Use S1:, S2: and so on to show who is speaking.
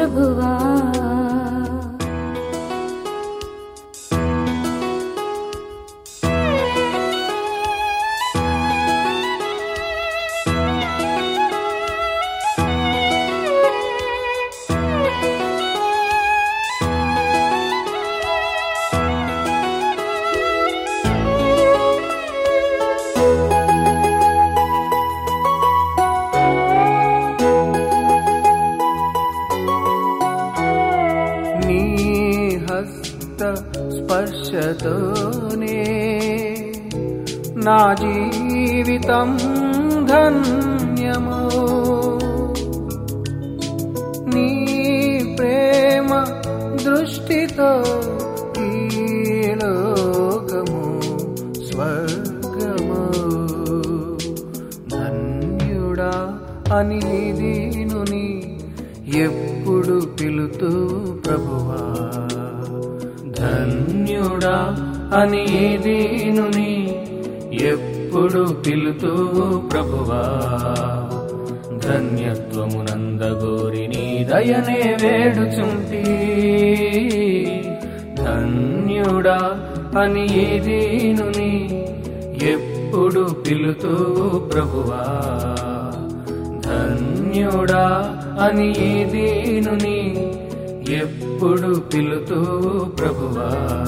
S1: ప్రభువా
S2: నీ హస్త స్పర్శతోనే నా జీవితం ధన్యము నీ ప్రేమ దృష్టితో ఈ లోకము స్వర్గము ధన్యుడా అని దీనుని ఎప్పుడు పిలుతూ ప్రభువా ధన్యుడా అని దీనుని ఎప్పుడు పిలుతూ ప్రభువా ధన్యత్వమునందగోరి నీ దయనే వేడుచుంటి ధన్యుడా అని దీనుని ఎప్పుడు పిలుతూ ప్రభువా ధన్యుడా అని దీనుని ఎప్పుడు పిలుతూ ప్రభువా